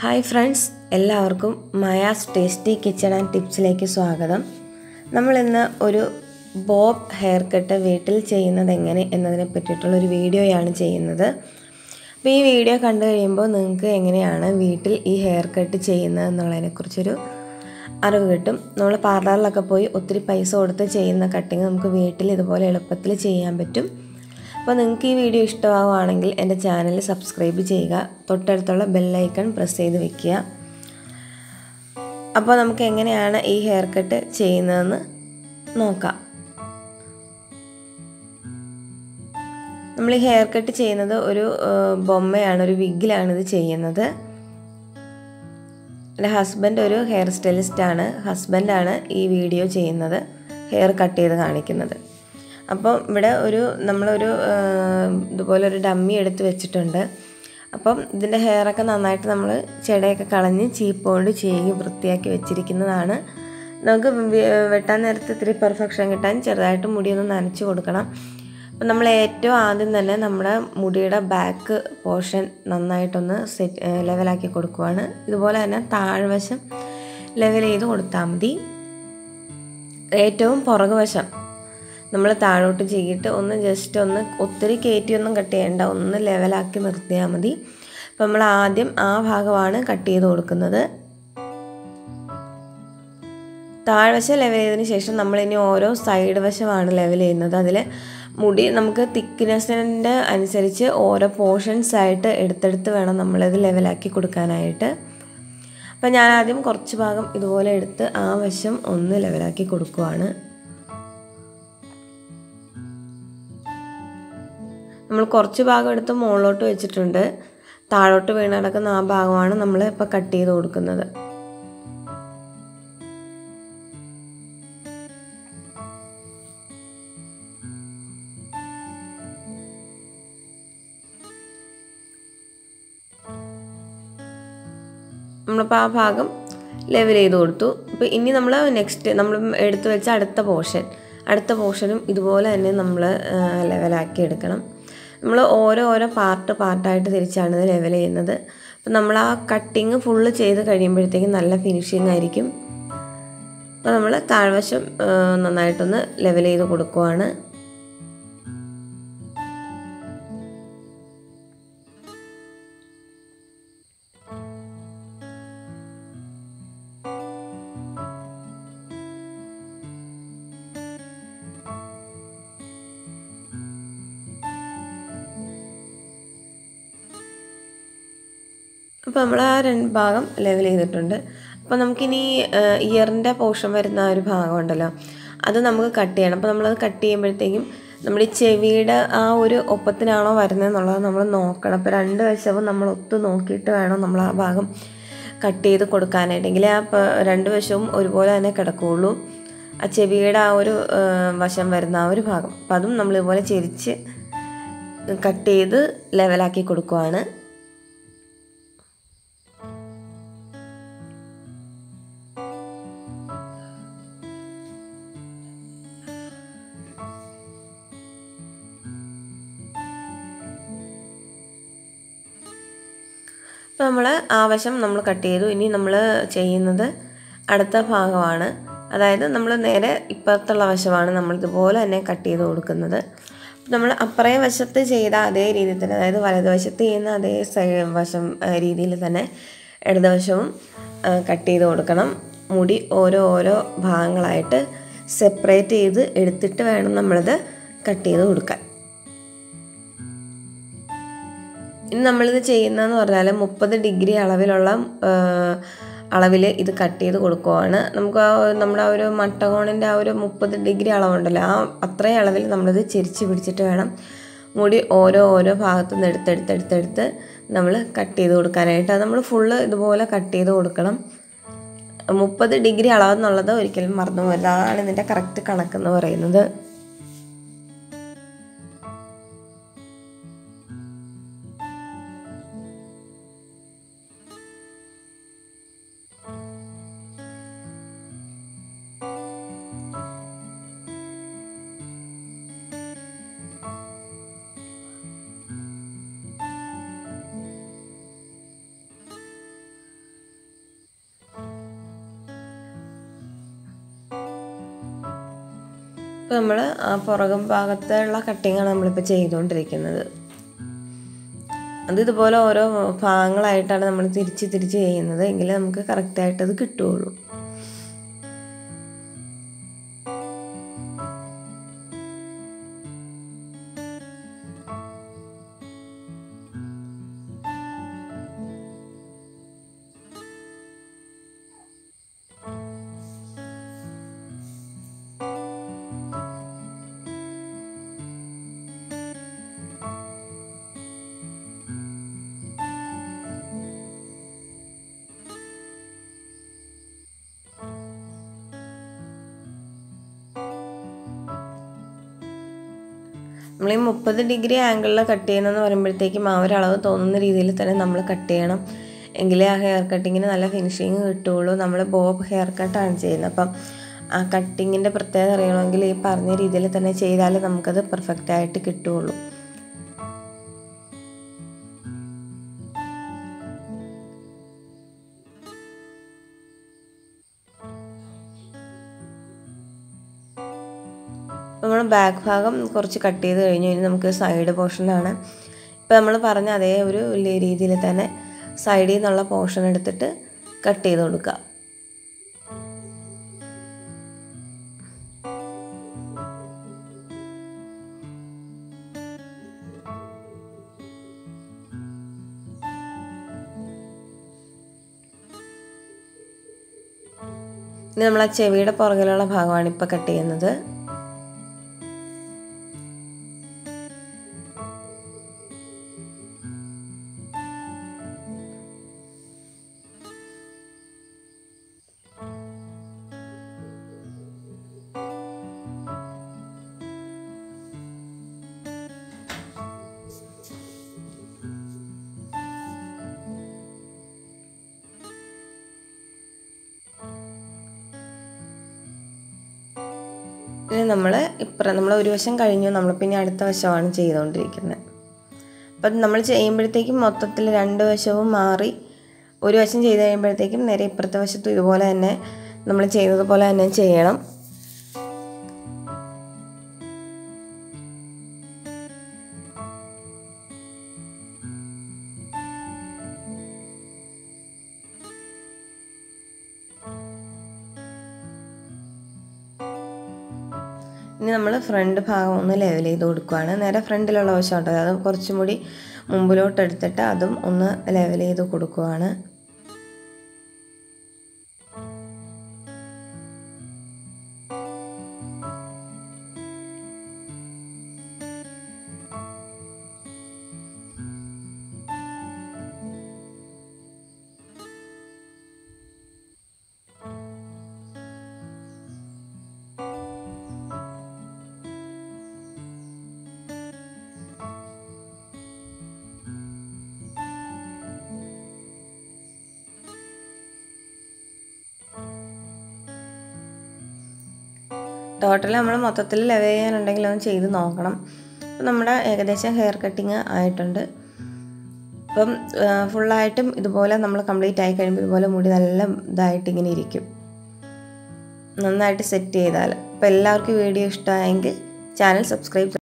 hi friends എല്ലാവർക്കും Maya's tasty kitchen and ടിപ്സിലേക്ക് സ്വാഗതം നമ്മളിന്ന് ഒരു ബോബ് ഹെയർ കട്ട് വീട്ടിൽ ചെയ്യുന്നത് എങ്ങനെ എന്നതിനെ പറ്റിയിട്ടുള്ള ഒരു വീഡിയോയാണ് ചെയ്യുന്നത് അപ്പോൾ ഈ വീഡിയോ കണ്ടു കഴിയുമ്പോൾ നിങ്ങൾക്ക് എങ്ങനെയാണ് വീട്ടിൽ ഈ ഹെയർ കട്ട് ചെയ്യുന്നത് എന്നുള്ളതിനെക്കുറിച്ചൊരു അറിവ് കിട്ടും നമ്മൾ പാർലറിലൊക്കെ പോയി ഒത്തിരി പൈസ കൊടുത്ത് ചെയ്യുന്ന കട്ടിങ് നമുക്ക് വീട്ടിൽ ഇതുപോലെ എളുപ്പത്തിൽ ചെയ്യാൻ പറ്റും അപ്പോൾ നിങ്ങൾക്ക് ഈ വീഡിയോ ഇഷ്ടമാവുകയാണെങ്കിൽ എൻ്റെ ചാനൽ സബ്സ്ക്രൈബ് ചെയ്യുക തൊട്ടടുത്തുള്ള ബെല്ലൈക്കൺ പ്രസ് ചെയ്ത് വെക്കുക അപ്പോൾ നമുക്ക് എങ്ങനെയാണ് ഈ ഹെയർ കട്ട് ചെയ്യുന്നതെന്ന് നോക്കാം നമ്മൾ ഈ ഹെയർ കട്ട് ചെയ്യുന്നത് ഒരു ബൊമ്മയാണ് ഒരു വിഗിലാണ് ഇത് ചെയ്യുന്നത് എൻ്റെ ഹസ്ബൻഡ് ഒരു ഹെയർ സ്റ്റൈലിസ്റ്റാണ് ഹസ്ബൻഡാണ് ഈ വീഡിയോ ചെയ്യുന്നത് ഹെയർ കട്ട് ചെയ്ത് കാണിക്കുന്നത് അപ്പം ഇവിടെ ഒരു നമ്മളൊരു ഇതുപോലെ ഒരു ഡമ്മി എടുത്ത് വെച്ചിട്ടുണ്ട് അപ്പം ഇതിൻ്റെ ഹെയറൊക്കെ നന്നായിട്ട് നമ്മൾ ചെടയൊക്കെ കളഞ്ഞ് ചീപ്പ് കൊണ്ട് ചെയ്യി വൃത്തിയാക്കി വെച്ചിരിക്കുന്നതാണ് നമുക്ക് വെട്ടാൻ നേരത്ത് ഇത്തിരി പെർഫെക്ഷൻ കിട്ടാൻ ചെറുതായിട്ട് മുടിയൊന്ന് നനച്ച് കൊടുക്കണം അപ്പം നമ്മൾ ഏറ്റവും ആദ്യം തന്നെ നമ്മുടെ മുടിയുടെ ബാക്ക് പോർഷൻ നന്നായിട്ടൊന്ന് സെറ്റ് ലെവലാക്കി കൊടുക്കുവാണ് ഇതുപോലെ തന്നെ താഴ്വശം ലെവൽ ചെയ്ത് കൊടുത്താൽ മതി ഏറ്റവും പുറകുവശം നമ്മൾ താഴോട്ട് ചെയ്തിട്ട് ഒന്ന് ജസ്റ്റ് ഒന്ന് ഒത്തിരി കയറ്റിയൊന്നും കട്ട് ചെയ്യേണ്ട ഒന്ന് ലെവലാക്കി നിർത്തിയാൽ മതി അപ്പം നമ്മൾ ആദ്യം ആ ഭാഗമാണ് കട്ട് ചെയ്ത് കൊടുക്കുന്നത് താഴ്വശം ലെവൽ ചെയ്തതിന് ശേഷം നമ്മളിനി ഓരോ സൈഡ് വശമാണ് ലെവൽ ചെയ്യുന്നത് അതിൽ മുടി നമുക്ക് തിക്നെസ്സിൻ്റെ അനുസരിച്ച് ഓരോ പോർഷൻസ് ആയിട്ട് എടുത്തെടുത്ത് വേണം നമ്മളിത് ലെവലാക്കി കൊടുക്കാനായിട്ട് അപ്പം ഞാൻ ആദ്യം കുറച്ച് ഭാഗം ഇതുപോലെ എടുത്ത് ആ വശം ഒന്ന് ലെവലാക്കി കൊടുക്കുവാണ് നമ്മൾ കുറച്ച് ഭാഗം എടുത്ത് മുകളിലോട്ട് വെച്ചിട്ടുണ്ട് താഴോട്ട് വീണ് കിടക്കുന്ന ആ ഭാഗമാണ് നമ്മൾ ഇപ്പോൾ കട്ട് ചെയ്ത് കൊടുക്കുന്നത് നമ്മളിപ്പോൾ ആ ഭാഗം ലെവൽ ചെയ്ത് കൊടുത്തു അപ്പോൾ ഇനി നമ്മൾ നെക്സ്റ്റ് നമ്മൾ എടുത്തു വെച്ച അടുത്ത പോർഷൻ അടുത്ത പോർഷനും ഇതുപോലെ തന്നെ നമ്മൾ ലെവലാക്കി എടുക്കണം നമ്മൾ ഓരോ ഓരോ പാർട്ട് പാർട്ടായിട്ട് തിരിച്ചാണ് ഇത് ലെവൽ ചെയ്യുന്നത് അപ്പം നമ്മൾ ആ കട്ടിങ് ഫുള്ള് ചെയ്ത് കഴിയുമ്പോഴത്തേക്കും നല്ല ഫിനിഷിങ് ആയിരിക്കും അപ്പോൾ നമ്മൾ താഴ്വശം നന്നായിട്ടൊന്ന് ലെവൽ ചെയ്ത് കൊടുക്കുവാണ് അപ്പോൾ നമ്മൾ ആ രണ്ട് ഭാഗം ലെവൽ ചെയ്തിട്ടുണ്ട് അപ്പോൾ നമുക്കിനി ഇയറിൻ്റെ പോർഷൻ വരുന്ന ഒരു ഭാഗം ഉണ്ടല്ലോ അത് നമുക്ക് കട്ട് ചെയ്യണം അപ്പോൾ നമ്മളത് കട്ട് ചെയ്യുമ്പോഴത്തേക്കും നമ്മൾ ഈ ചെവിയുടെ ആ ഒരു ഒപ്പത്തിനാണോ വരുന്നത് എന്നുള്ളത് നമ്മൾ നോക്കണം അപ്പോൾ രണ്ട് വശവും നമ്മൾ ഒത്തു നോക്കിയിട്ട് വേണം നമ്മൾ ആ ഭാഗം കട്ട് ചെയ്ത് കൊടുക്കാനായിട്ടെങ്കിൽ ആ രണ്ട് വശവും ഒരുപോലെ തന്നെ കിടക്കുകയുള്ളൂ ആ ചെവിയുടെ ആ ഒരു വശം വരുന്ന ആ ഒരു ഭാഗം അപ്പോൾ അതും നമ്മൾ ഇതുപോലെ ചെരിച്ച് കട്ട് ചെയ്ത് ലെവലാക്കി കൊടുക്കുവാണ് അപ്പോൾ നമ്മൾ ആവശ്യം നമ്മൾ കട്ട് ചെയ്തു ഇനി നമ്മൾ ചെയ്യുന്നത് അടുത്ത ഭാഗമാണ് അതായത് നമ്മൾ നേരെ ഇപ്പുറത്തുള്ള വശമാണ് നമ്മൾ ഇതുപോലെ തന്നെ കട്ട് ചെയ്ത് കൊടുക്കുന്നത് നമ്മൾ അപ്പറേ വശത്ത് ചെയ്ത അതേ രീതിയിൽ തന്നെ അതായത് വലതുവശത്ത് ചെയ്യുന്ന അതേ വശം രീതിയിൽ തന്നെ ഇടതുവശവും കട്ട് ചെയ്ത് കൊടുക്കണം മുടി ഓരോ ഓരോ ഭാഗങ്ങളായിട്ട് സെപ്പറേറ്റ് ചെയ്ത് എടുത്തിട്ട് വേണം നമ്മളിത് കട്ട് ചെയ്ത് കൊടുക്കാൻ ഇനി നമ്മളിത് ചെയ്യുന്നതെന്ന് പറഞ്ഞാൽ മുപ്പത് ഡിഗ്രി അളവിലുള്ള അളവിൽ ഇത് കട്ട് ചെയ്ത് കൊടുക്കുവാണ് നമുക്ക് ആ നമ്മുടെ ആ ഒരു മട്ടകോണിൻ്റെ ആ ഒരു മുപ്പത് ഡിഗ്രി അളവുണ്ടല്ലോ ആ അത്രയും അളവിൽ നമ്മളിത് ചിരിച്ച് പിടിച്ചിട്ട് വേണം മുടി ഓരോ ഓരോ ഭാഗത്തു നിന്ന് എടുത്തെടുത്തെടുത്തെടുത്ത് നമ്മൾ കട്ട് ചെയ്ത് കൊടുക്കാനായിട്ട് അത് നമ്മൾ ഫുള്ള് ഇതുപോലെ കട്ട് ചെയ്ത് കൊടുക്കണം മുപ്പത് ഡിഗ്രി അളവെന്നുള്ളത് ഒരിക്കലും മറന്നു പോകരുത് അതാണ് ഇതിൻ്റെ കറക്റ്റ് കണക്കെന്ന് പറയുന്നത് ഇപ്പോൾ നമ്മൾ ആ പുറകും ഭാഗത്തുള്ള കട്ടിങ്ങാണ് നമ്മളിപ്പോൾ ചെയ്തുകൊണ്ടിരിക്കുന്നത് അത് ഇതുപോലെ ഓരോ ഭാഗങ്ങളായിട്ടാണ് നമ്മൾ തിരിച്ച് തിരിച്ച് ചെയ്യുന്നത് എങ്കിലേ നമുക്ക് കറക്റ്റായിട്ട് അത് കിട്ടുകയുള്ളൂ നമ്മൾ ഈ മുപ്പത് ഡിഗ്രി ആംഗിളിൽ കട്ട് ചെയ്യുന്നതെന്ന് പറയുമ്പോഴത്തേക്കും ആ ഒരു അളവ് തോന്നുന്ന രീതിയിൽ തന്നെ നമ്മൾ കട്ട് ചെയ്യണം എങ്കിലേ ആ ഹെയർ കട്ടിങ്ങിന് നല്ല ഫിനിഷിങ് കിട്ടുകയുള്ളൂ നമ്മൾ ബോബ് ഹെയർ കട്ടാണ് ചെയ്യുന്നത് അപ്പം ആ കട്ടിങ്ങിൻ്റെ പ്രത്യേകത അറിയണമെങ്കിൽ ഈ പറഞ്ഞ രീതിയിൽ തന്നെ ചെയ്താലേ നമുക്കത് പെർഫെക്റ്റ് ആയിട്ട് കിട്ടുകയുള്ളൂ നമ്മൾ ബാക്ക് ഭാഗം കുറച്ച് കട്ട് ചെയ്ത് കഴിഞ്ഞു ഇനി നമുക്ക് സൈഡ് പോർഷനാണ് ഇപ്പോൾ നമ്മൾ പറഞ്ഞ അതേ ഒരു രീതിയിൽ തന്നെ സൈഡിൽ നിന്നുള്ള പോർഷൻ എടുത്തിട്ട് കട്ട് ചെയ്ത് കൊടുക്കുക ഇനി നമ്മൾ ആ ചെവിയുടെ പുറകിലുള്ള ഭാഗമാണ് ഇപ്പോൾ കട്ട് ചെയ്യുന്നത് ഇനി നമ്മൾ ഇപ്പുറം നമ്മൾ ഒരു വശം കഴിഞ്ഞു നമ്മൾ പിന്നെ അടുത്ത വശമാണ് ചെയ്തുകൊണ്ടിരിക്കുന്നത് അപ്പം നമ്മൾ ചെയ്യുമ്പോഴത്തേക്കും മൊത്തത്തിൽ രണ്ട് വശവും മാറി ഒരു വശം ചെയ്ത് കഴിയുമ്പോഴത്തേക്കും നേരെ ഇപ്പുറത്തെ വശത്തും ഇതുപോലെ തന്നെ നമ്മൾ ചെയ്തതുപോലെ തന്നെ ചെയ്യണം ഇനി നമ്മൾ ഫ്രണ്ട് ഭാഗം ഒന്ന് ലെവൽ ചെയ്ത് കൊടുക്കുകയാണ് നേരെ ഫ്രണ്ടിലുള്ള വശം ഉണ്ടോ അത് കുറച്ചും കൂടി മുമ്പിലോട്ട് എടുത്തിട്ട് അതും ഒന്ന് ലെവൽ ചെയ്ത് കൊടുക്കുകയാണ് ടോട്ടൽ നമ്മൾ മൊത്തത്തിൽ ലെവൽ ചെയ്യാനുണ്ടെങ്കിൽ ഒന്ന് ചെയ്ത് നോക്കണം അപ്പം നമ്മുടെ ഏകദേശം ഹെയർ കട്ടിങ് ആയിട്ടുണ്ട് അപ്പം ഫുള്ളായിട്ടും ഇതുപോലെ നമ്മൾ കംപ്ലീറ്റ് ആയി കഴിയുമ്പോൾ ഇതുപോലെ മുടി നല്ല ഇതായിട്ട് ഇങ്ങനെ ഇരിക്കും നന്നായിട്ട് സെറ്റ് ചെയ്താൽ അപ്പോൾ എല്ലാവർക്കും വീഡിയോ ഇഷ്ടമായെങ്കിൽ ചാനൽ സബ്സ്ക്രൈബ്